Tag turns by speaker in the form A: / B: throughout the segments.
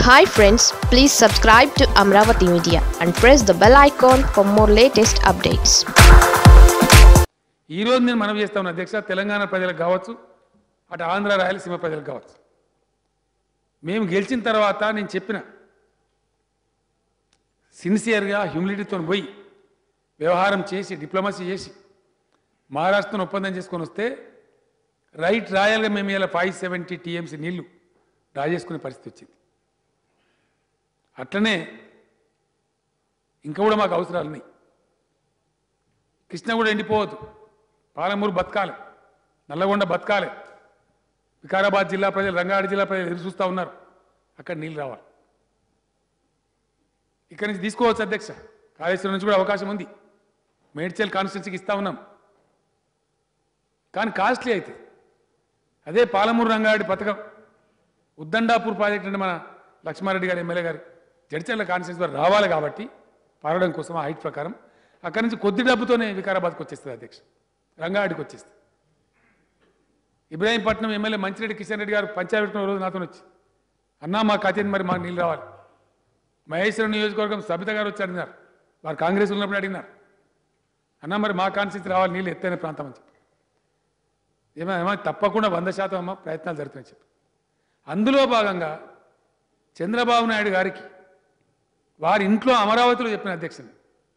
A: hi friends please subscribe to Amaravati media and press the bell icon for more latest updates
B: ఈ రోజు నేను మనం చేస్తా ఉన్నా అధ్యక్ష తెలంగాణ ప్రజలకు కావచ్చు అటు ఆంధ్ర రాయలసీమ ప్రజలకు కావచ్చు మేము గెలిచిన తర్వాత నేను చెప్పిన సిన్సియర్గా హ్యూమిలిటీతో పోయి వ్యవహారం చేసి డిప్లొమసీ చేసి మహారాష్ట్రను ఒప్పందం చేసుకొని వస్తే రైట్ రాయల్గా మేము ఇలా ఫైవ్ సెవెంటీ టీఎంసీ నీళ్లు డ్రా చేసుకునే పరిస్థితి వచ్చింది అట్లనే ఇంకా కూడా మాకు అవసరాలు ఉన్నాయి కృష్ణ కూడా ఎండిపోవద్దు పాలమూరు బతకాలి నల్లగొండ బతకాలి వికారాబాద్ జిల్లా ప్రజలు రంగారెడ్డి జిల్లా ప్రజలు ఎదురు చూస్తూ ఉన్నారు అక్కడ నీళ్ళు రావాలి ఇక్కడి నుంచి తీసుకోవచ్చు అధ్యక్ష కాళేశ్వరం నుంచి కూడా అవకాశం ఉంది మేడ్చల్ కాన్స్టిట్యున్సీకి ఇస్తా ఉన్నాం కానీ కాస్ట్లీ అవుతుంది అదే పాలమూరు రంగారెడ్డి పథకం ఉద్దండాపూర్ ప్రాజెక్ట్ అంటే మన లక్ష్మారెడ్డి గారు ఎమ్మెల్యే గారు జడ్చర్ల కాన్స్టిట్యూన్సీ వారు రావాలి కాబట్టి పారడం కోసం ఆ హైట్ ప్రకారం అక్కడి నుంచి కొద్ది డబ్బుతోనే వికారాబాద్కి వచ్చేస్తుంది అధ్యక్ష రంగారెడ్డికి వచ్చేస్తుంది ఇబ్రాహీంపట్నం ఎమ్మెల్యే మంచిరెడ్డి కిషన్ రెడ్డి గారు పంచాయతీ పెట్టుకున్న రోజు నాతో వచ్చి అన్నా మా కథ మరి మాకు నీళ్ళు రావాలి మహేశ్వరం నియోజకవర్గం సబిత గారు వచ్చి అడిగినారు వారు కాంగ్రెస్ ఉన్నప్పుడు అడిగినారు అన్నా మరి మా కాన్స్టిట్యూన్సీ రావాలి నీళ్ళు ఎత్తైన ప్రాంతం అని చెప్పి ఏమో ఏమో తప్పకుండా వంద శాతం అమ్మ ప్రయత్నాలు జరుగుతున్నాయని చెప్పి అందులో భాగంగా చంద్రబాబు నాయుడు గారికి వారి ఇంట్లో అమరావతిలో చెప్పిన అధ్యక్షుని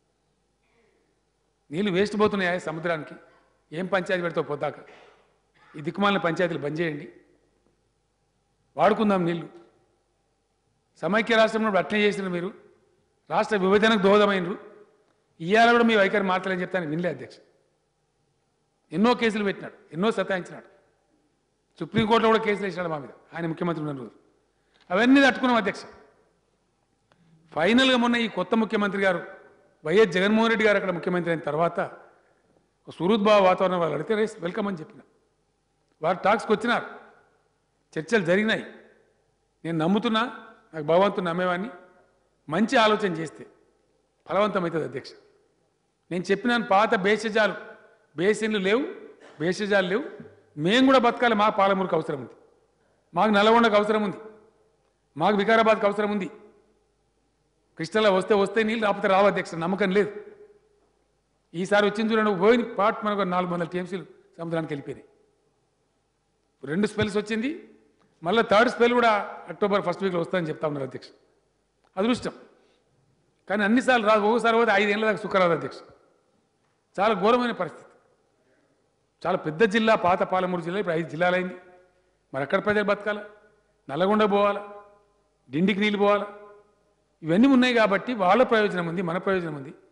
B: నీళ్ళు వేస్ట్ పోతున్నాయా సముద్రానికి ఏం పంచాయతీ పెడతావు పొద్దాక ఈ దిక్కుమాలిన పంచాయతీలు బంద్ చేయండి వాడుకుందాం నీళ్లు సమైక్య రాష్ట్రంలో కూడా అట్లే చేసినారు మీరు రాష్ట్ర విభజనకు దోహదమైనరు ఇవాళ కూడా మీ వైఖరి మాట్లాడని చెప్తాను వినలే అధ్యక్ష ఎన్నో కేసులు పెట్టినాడు ఎన్నో సతాయించినాడు సుప్రీంకోర్టులో కూడా కేసులు వేసినాడు మా మీద ఆయన ముఖ్యమంత్రి ఉన్న రోజు అవన్నీ తట్టుకున్నాం అధ్యక్ష ఫైనల్గా మొన్న ఈ కొత్త ముఖ్యమంత్రి గారు వైఎస్ జగన్మోహన్ రెడ్డి గారు అక్కడ ముఖ్యమంత్రి అయిన తర్వాత సురూత్ బాబు వాతావరణం వాళ్ళు అడిగితే రేస్ వెల్కమ్ అని చెప్పిన వారు టాక్స్కి వచ్చినారు చర్చలు జరిగినాయి నేను నమ్ముతున్నా నాకు భగవంతుని నమ్మేవాడిని మంచి ఆలోచన చేస్తే ఫలవంతమవుతుంది అధ్యక్ష నేను చెప్పినాను పాత భేషజాలు బేసిన్లు లేవు భేషజాలు లేవు మేము కూడా బతకాలి మా పాలమూరుకు అవసరం ఉంది మాకు నల్లగొండకు అవసరం ఉంది మాకు వికారాబాద్కి అవసరం ఉంది కృష్ణలో వస్తే వస్తే నీళ్ళు రాకపోతే రావు అధ్యక్ష నమ్మకం లేదు ఈసారి వచ్చింది చూడండి పోయిన పాట్ మనకు నాలుగు వందల టీఎంసీలు సముద్రానికి వెళ్ళిపోయినాయి రెండు స్పెల్స్ వచ్చింది మళ్ళీ థర్డ్ స్పెల్ కూడా అక్టోబర్ ఫస్ట్ వీక్లో వస్తుందని చెప్తా ఉన్నారు అధ్యక్ష అదృష్టం కానీ అన్నిసార్లు రాదు ఒకసారి పోతే ఐదేళ్ళ దాకా సుఖరాదు అధ్యక్ష చాలా ఘోరమైన పరిస్థితి చాలా పెద్ద జిల్లా పాత పాలమూరు జిల్లా ఇప్పుడు ఐదు జిల్లాలైంది మరి ఎక్కడ ప్రజలు బతకాలా నల్లగొండ పోవాలా డిండికి నీళ్ళు పోవాలా ఇవన్నీ ఉన్నాయి కాబట్టి వాళ్ళ ప్రయోజనం ఉంది మన ప్రయోజనం ఉంది